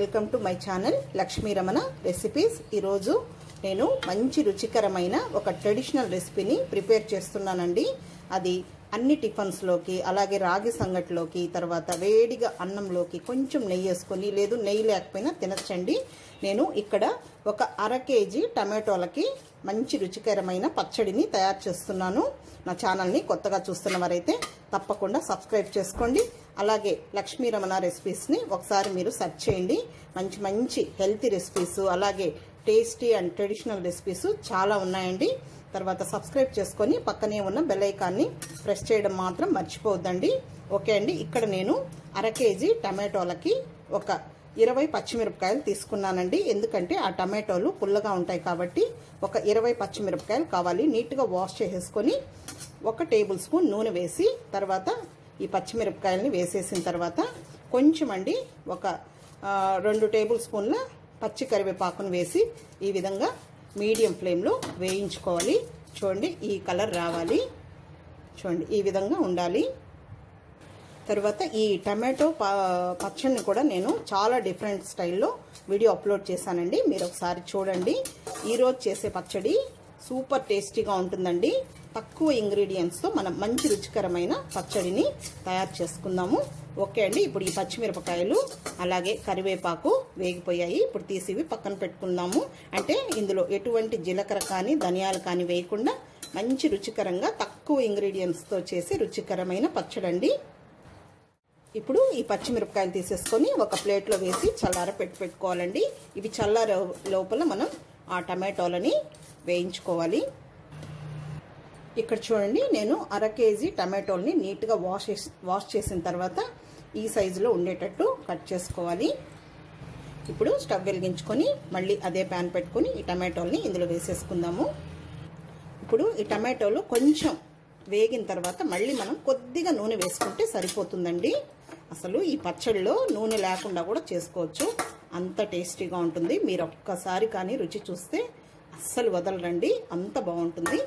welcome to my channel Lakshmi Ramana recipes ఈరోజు నేను మంచి రుచికరమైన ఒక ట్రెడిషనల్ రెసిపీని ప్రిపేర్ చేస్తున్నానండి అది అన్ని టిఫిన్స్లోకి అలాగే రాగి సంగటిలోకి తర్వాత వేడిగా అన్నంలోకి కొంచెం నెయ్యి వేసుకొని లేదు నెయ్యి లేకపోయినా తినచ్చండి నేను ఇక్కడ ఒక అర కేజీ టమాటోలకి మంచి రుచికరమైన పచ్చడిని తయారు చేస్తున్నాను నా ఛానల్ని కొత్తగా చూస్తున్న వారైతే తప్పకుండా సబ్స్క్రైబ్ చేసుకోండి అలాగే లక్ష్మీ రమణ రెసిపీస్ని ఒకసారి మీరు సెర్చ్ చేయండి మంచి మంచి హెల్తీ రెసిపీస్ అలాగే టేస్టీ అండ్ ట్రెడిషనల్ రెసిపీస్ చాలా ఉన్నాయండి తర్వాత సబ్స్క్రైబ్ చేసుకొని పక్కనే ఉన్న బెల్ ఐకాన్ని ప్రెస్ చేయడం మాత్రం మర్చిపోవద్దండి ఓకే అండి ఇక్కడ నేను అర కేజీ టమాటోలకి ఒక ఇరవై పచ్చిమిరపకాయలు తీసుకున్నానండి ఎందుకంటే ఆ టమాటోలు పుల్లగా ఉంటాయి కాబట్టి ఒక ఇరవై పచ్చిమిరపకాయలు కావాలి నీట్గా వాష్ చేసేసుకొని ఒక టేబుల్ స్పూన్ నూనె వేసి తర్వాత ఈ పచ్చిమిరపకాయలని వేసేసిన తర్వాత కొంచెం అండి ఒక రెండు టేబుల్ స్పూన్ల పచ్చి కరివేపాకును వేసి ఈ విధంగా మీడియం ఫ్లేమ్లో వేయించుకోవాలి చూడండి ఈ కలర్ రావాలి చూడండి ఈ విధంగా ఉండాలి తర్వాత ఈ టమాటో పచ్చడిని కూడా నేను చాలా డిఫరెంట్ స్టైల్లో వీడియో అప్లోడ్ చేశానండి మీరు ఒకసారి చూడండి ఈరోజు చేసే పచ్చడి సూపర్ టేస్టీగా ఉంటుందండి తక్కువ ఇంగ్రీడియంట్స్తో మనం మంచి రుచికరమైన పచ్చడిని తయారు చేసుకుందాము ఓకే అండి ఇప్పుడు ఈ పచ్చిమిరపకాయలు అలాగే కరివేపాకు వేగిపోయాయి ఇప్పుడు తీసివి పక్కన పెట్టుకుందాము అంటే ఇందులో ఎటువంటి జీలకర్ర కానీ ధనియాలు కానీ వేయకుండా మంచి రుచికరంగా తక్కువ ఇంగ్రీడియంట్స్తో చేసే రుచికరమైన పచ్చడండి ఇప్పుడు ఈ పచ్చిమిరపకాయలు తీసేసుకొని ఒక ప్లేట్లో వేసి చల్లార పెట్టి పెట్టుకోవాలండి ఇవి చల్లార లోపల మనం ఆ టమాటోలని వేయించుకోవాలి ఇక్కడ చూడండి నేను అర కేజీ టమాటోల్ని నీట్గా వాష్ వాష్ చేసిన తర్వాత ఈ సైజులో ఉండేటట్టు కట్ చేసుకోవాలి ఇప్పుడు స్టవ్ వెలిగించుకొని మళ్ళీ అదే ప్యాన్ పెట్టుకొని ఈ టమాటోల్ని ఇందులో వేసేసుకుందాము ఇప్పుడు ఈ టమాటోలు కొంచెం వేగిన తర్వాత మళ్ళీ మనం కొద్దిగా నూనె వేసుకుంటే సరిపోతుందండి అసలు ఈ పచ్చడిలో నూనె లేకుండా కూడా చేసుకోవచ్చు అంత టేస్టీగా ఉంటుంది మీరు ఒక్కసారి కానీ రుచి చూస్తే అస్సలు వదలరండి అంత బాగుంటుంది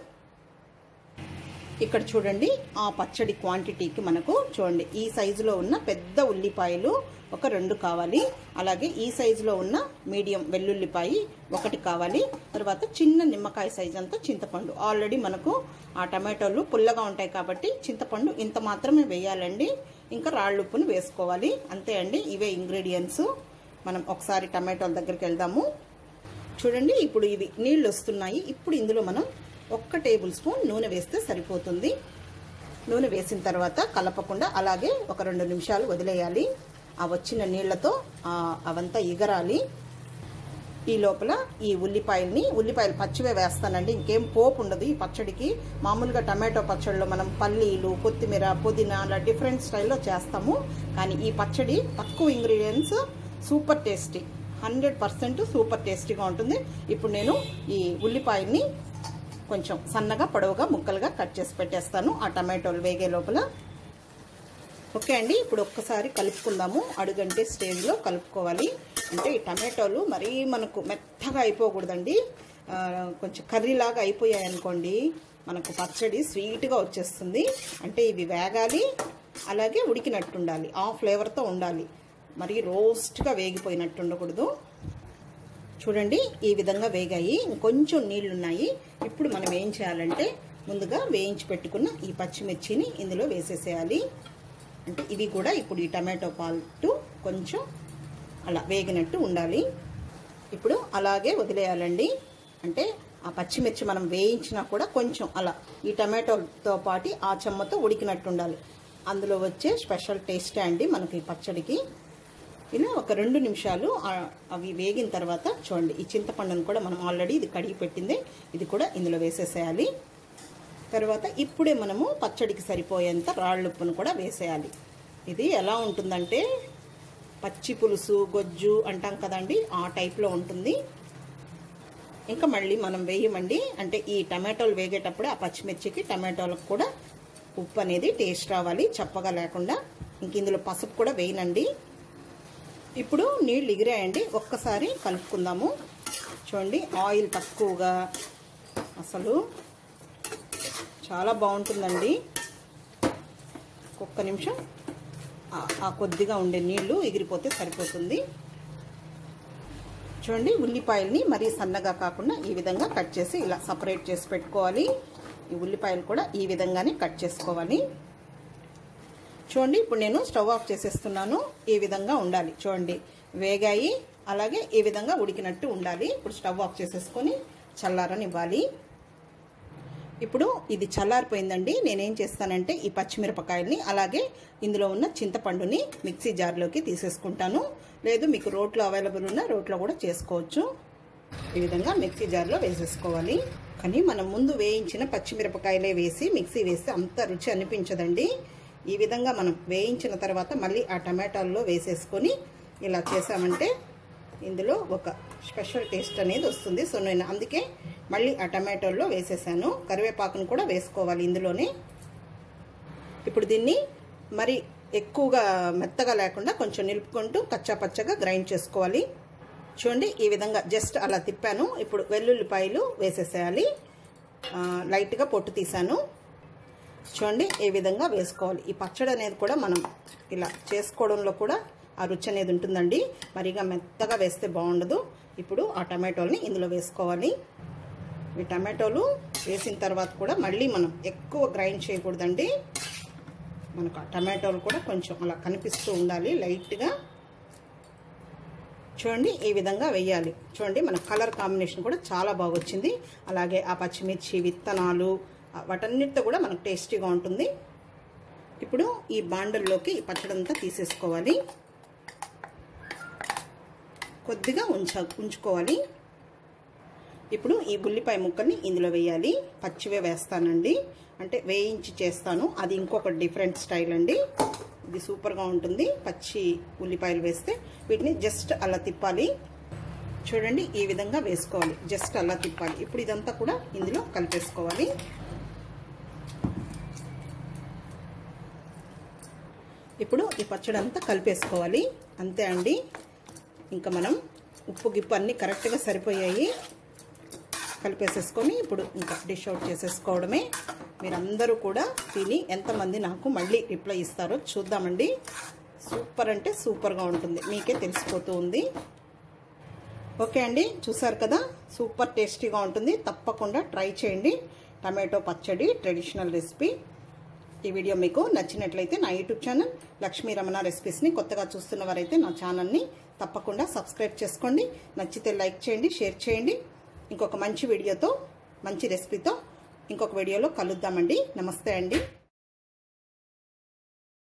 ఇక్కడ చూడండి ఆ పచ్చడి క్వాంటిటీకి మనకు చూడండి ఈ సైజులో ఉన్న పెద్ద ఉల్లిపాయలు ఒక రెండు కావాలి అలాగే ఈ సైజులో ఉన్న మీడియం వెల్లుల్లిపాయి ఒకటి కావాలి తర్వాత చిన్న నిమ్మకాయ సైజ్ అంతా చింతపండు ఆల్రెడీ మనకు ఆ టమాటోలు పుల్లగా ఉంటాయి కాబట్టి చింతపండు ఇంత మాత్రమే వేయాలండి ఇంకా రాళ్ళుప్పును వేసుకోవాలి అంతే అండి ఇవే ఇంగ్రీడియంట్స్ మనం ఒకసారి టమాటోల దగ్గరికి వెళ్దాము చూడండి ఇప్పుడు ఇవి నీళ్ళు వస్తున్నాయి ఇప్పుడు ఇందులో మనం ఒక్క టేబుల్ స్పూన్ నూనె వేస్తే సరిపోతుంది నూనె వేసిన తర్వాత కలపకుండా అలాగే ఒక రెండు నిమిషాలు వదిలేయాలి ఆ వచ్చిన నీళ్లతో అవంతా ఎగరాలి ఈ లోపల ఈ ఉల్లిపాయల్ని ఉల్లిపాయలు పచ్చివే వేస్తానండి ఇంకేం పోపు ఉండదు ఈ పచ్చడికి మామూలుగా టమాటో పచ్చడిలో మనం పల్లీలు కొత్తిమీర పుదీనా అలా డిఫరెంట్ స్టైల్లో చేస్తాము కానీ ఈ పచ్చడి తక్కువ ingredients super tasty hundred percent super టేస్టీగా ఉంటుంది ఇప్పుడు నేను ఈ ఉల్లిపాయల్ని కొంచెం సన్నగా పొడవుగా ముక్కలుగా కట్ చేసి పెట్టేస్తాను ఆ టమాటోలు వేగే లోపల ఓకే అండి ఇప్పుడు ఒక్కసారి కలుపుకుందాము అడుగంటే స్టేజ్లో కలుపుకోవాలి అంటే ఈ టమాటోలు మరీ మనకు మెత్తగా అయిపోకూడదండి కొంచెం కర్రీలాగా అయిపోయాయి అనుకోండి మనకు పచ్చడి స్వీట్గా వచ్చేస్తుంది అంటే ఇవి వేగాలి అలాగే ఉడికినట్టు ఉండాలి ఆ ఫ్లేవర్తో ఉండాలి మరి రోస్ట్గా వేగిపోయినట్టు ఉండకూడదు చూడండి ఈ విధంగా వేగాయి ఇంకొంచెం నీళ్లు ఉన్నాయి ఇప్పుడు మనం ఏం చేయాలంటే ముందుగా వేయించి పెట్టుకున్న ఈ పచ్చిమిర్చిని ఇందులో వేసేసేయాలి అంటే ఇవి కూడా ఇప్పుడు ఈ టమాటో పాల్టు కొంచెం అలా వేగినట్టు ఉండాలి ఇప్పుడు అలాగే వదిలేయాలండి అంటే ఆ పచ్చిమిర్చి మనం వేయించినా కూడా కొంచెం అలా ఈ టమాటోతో పాటు ఆ చెమ్మతో ఉడికినట్టు ఉండాలి అందులో వచ్చే స్పెషల్ టేస్టే అండి మనకి ఈ పచ్చడికి ఇలా ఒక రెండు నిమిషాలు అవి వేగిన తర్వాత చూడండి ఈ చింతపండును కూడా మనం ఆల్రెడీ ఇది కడిగి పెట్టింది ఇది కూడా ఇందులో వేసేసేయాలి తర్వాత ఇప్పుడే మనము పచ్చడికి సరిపోయేంత రాళ్ళుప్పును కూడా వేసేయాలి ఇది ఎలా ఉంటుందంటే పచ్చి పులుసు గొజ్జు అంటాం కదండి ఆ టైప్లో ఉంటుంది ఇంకా మళ్ళీ మనం వేయమండి అంటే ఈ టమాటోలు వేగేటప్పుడు ఆ పచ్చిమిర్చికి టమాటోలకు కూడా ఉప్పు అనేది టేస్ట్ రావాలి చప్పగా లేకుండా ఇంక ఇందులో పసుపు కూడా వేయనండి ఇప్పుడు నీళ్ళు ఎగిరాయండి ఒక్కసారి కలుపుకుందాము చూడండి ఆయిల్ తక్కువగా అసలు చాలా బాగుంటుందండి ఒక్క నిమిషం ఆ కొద్దిగా ఉండే నీళ్లు ఎగిరిపోతే సరిపోతుంది చూడండి ఉల్లిపాయల్ని మరీ సన్నగా కాకుండా ఈ విధంగా కట్ చేసి ఇలా సపరేట్ చేసి పెట్టుకోవాలి ఈ ఉల్లిపాయలు కూడా ఈ విధంగానే కట్ చేసుకోవాలి చూడండి ఇప్పుడు నేను స్టవ్ ఆఫ్ చేసేస్తున్నాను ఈ విధంగా ఉండాలి చూడండి వేగాయి అలాగే ఈ విధంగా ఉడికినట్టు ఉండాలి ఇప్పుడు స్టవ్ ఆఫ్ చేసేసుకొని చల్లారనివ్వాలి ఇప్పుడు ఇది చల్లారిపోయిందండి నేనేం చేస్తానంటే ఈ పచ్చిమిరపకాయల్ని అలాగే ఇందులో ఉన్న చింతపండుని మిక్సీ జార్లోకి తీసేసుకుంటాను లేదు మీకు రోట్లో అవైలబుల్ ఉన్న రోట్లో కూడా చేసుకోవచ్చు ఈ విధంగా మిక్సీ జార్లో వేసేసుకోవాలి కానీ మనం ముందు వేయించిన పచ్చిమిరపకాయలే వేసి మిక్సీ వేస్తే అంత రుచి అనిపించదండి ఈ విధంగా మనం వేయించిన తర్వాత మళ్ళీ ఆ టమాటాల్లో వేసేసుకొని ఇలా చేసామంటే ఇందులో ఒక స్పెషల్ టేస్ట్ అనేది వస్తుంది సో నేను అందుకే మళ్ళీ ఆ టమాటోల్లో వేసేసాను కరివేపాకును కూడా వేసుకోవాలి ఇందులోనే ఇప్పుడు దీన్ని మరి ఎక్కువగా మెత్తగా లేకుండా కొంచెం నిలుపుకుంటూ కచ్చా పచ్చగా గ్రైండ్ చేసుకోవాలి చూడండి ఈ విధంగా జస్ట్ అలా తిప్పాను ఇప్పుడు వెల్లుల్లిపాయలు వేసేసేయాలి లైట్గా పొట్టు తీసాను చూడండి ఈ విధంగా వేసుకోవాలి ఈ పచ్చడి అనేది కూడా మనం ఇలా చేసుకోవడంలో కూడా ఆ రుచి అనేది ఉంటుందండి మరిగా మెత్తగా వేస్తే బాగుండదు ఇప్పుడు ఆ టమాటోల్ని ఇందులో వేసుకోవాలి ఈ టమాటోలు వేసిన తర్వాత కూడా మళ్ళీ మనం ఎక్కువ గ్రైండ్ చేయకూడదండి మనకు ఆ టమాటోలు కూడా కొంచెం అలా కనిపిస్తూ ఉండాలి లైట్గా చూడండి ఈ విధంగా వేయాలి చూడండి మన కలర్ కాంబినేషన్ కూడా చాలా బాగా వచ్చింది అలాగే ఆ పచ్చిమిర్చి విత్తనాలు వాటన్నిటితో కూడా మనకు టేస్టీగా ఉంటుంది ఇప్పుడు ఈ బాండల్లోకి ఈ పచ్చడంతా తీసేసుకోవాలి కొద్దిగా ఉంచ ఉంచుకోవాలి ఇప్పుడు ఈ ఉల్లిపాయ ముక్కల్ని ఇందులో వేయాలి పచ్చివే వేస్తానండి అంటే వేయించి చేస్తాను అది ఇంకొక డిఫరెంట్ స్టైల్ అండి ఇది సూపర్గా ఉంటుంది పచ్చి ఉల్లిపాయలు వేస్తే వీటిని జస్ట్ అలా తిప్పాలి చూడండి ఈ విధంగా వేసుకోవాలి జస్ట్ అలా తిప్పాలి ఇప్పుడు ఇదంతా కూడా ఇందులో కలిపేసుకోవాలి ఇప్పుడు ఈ పచ్చడి అంతా కలిపేసుకోవాలి అంతే అండి ఇంకా మనం ఉప్పు గిప్పు అన్నీ కరెక్ట్గా సరిపోయాయి కలిపేసేసుకొని ఇప్పుడు ఇంకా డిష్ అవుట్ చేసేసుకోవడమే మీరందరూ కూడా తిని ఎంతమంది నాకు మళ్ళీ రిప్లై ఇస్తారో చూద్దామండి సూపర్ అంటే సూపర్గా ఉంటుంది మీకే తెలిసిపోతూ ఉంది ఓకే అండి చూసారు కదా సూపర్ టేస్టీగా ఉంటుంది తప్పకుండా ట్రై చేయండి టమాటో పచ్చడి ట్రెడిషనల్ రెసిపీ ఈ వీడియో మీకు నచ్చినట్లయితే నా యూట్యూబ్ ఛానల్ లక్ష్మీ రమణ రెసిపీస్ని కొత్తగా చూస్తున్న వారైతే నా ఛానల్ని తప్పకుండా సబ్స్క్రైబ్ చేసుకోండి నచ్చితే లైక్ చేయండి షేర్ చేయండి ఇంకొక మంచి వీడియోతో మంచి రెసిపీతో ఇంకొక వీడియోలో కలుద్దామండి నమస్తే అండి